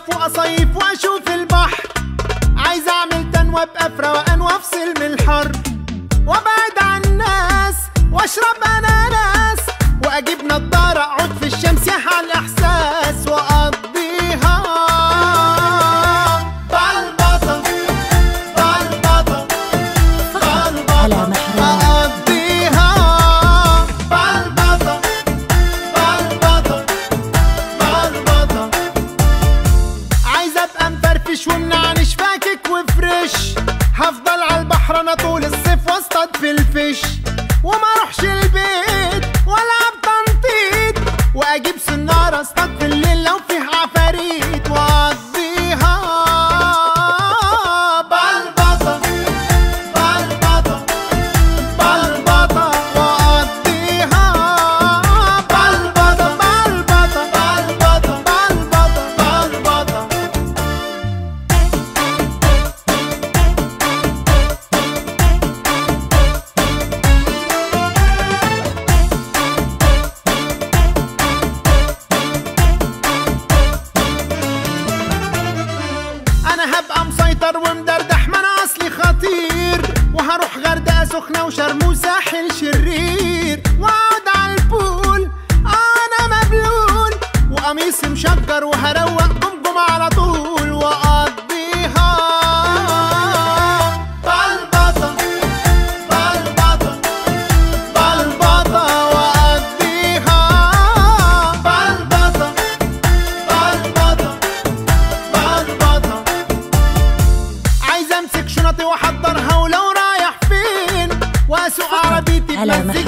واصيف واشوف البحر عايز اعمل تنوى ابقى في روقان وافصل من الحر وابعد عن الناس واشرب اناناس واجيب نضاره اقعد في الشمس يحيى الاحساس واقضيها بلبطه بلبطه فقط على محروم أقضيها بلبطة بلبطة بلبطة عايز ابقى مفرفش ومنعنش فاكك وفريش هفضل على البحر انا طول الصيف واصطاد في الفيش وما اروحش البيت والعب تنطيط واجيب سنارة اصطاد في الليل لو فيه عفاريت واقضيها بلبطة بلبطة بلبطة وأقضيها بلبطة بلبطة بلبطة بلبطة بلبطة انا هبقى مسيطر ومدردح ما انا اصلي خطير وهروح غردقه سخنه وشرم وساحل شرير واقعد على البول انا مبلول وقميصي مشجر وهروق جمجمة على طول واقضيها بلبطه بلبطه بلبطه واقضيها بلبطه بلبطه بلبطة عايز امسك شنطي واحضرها ولو رايح فين واسوق عربيتي على بمزيكا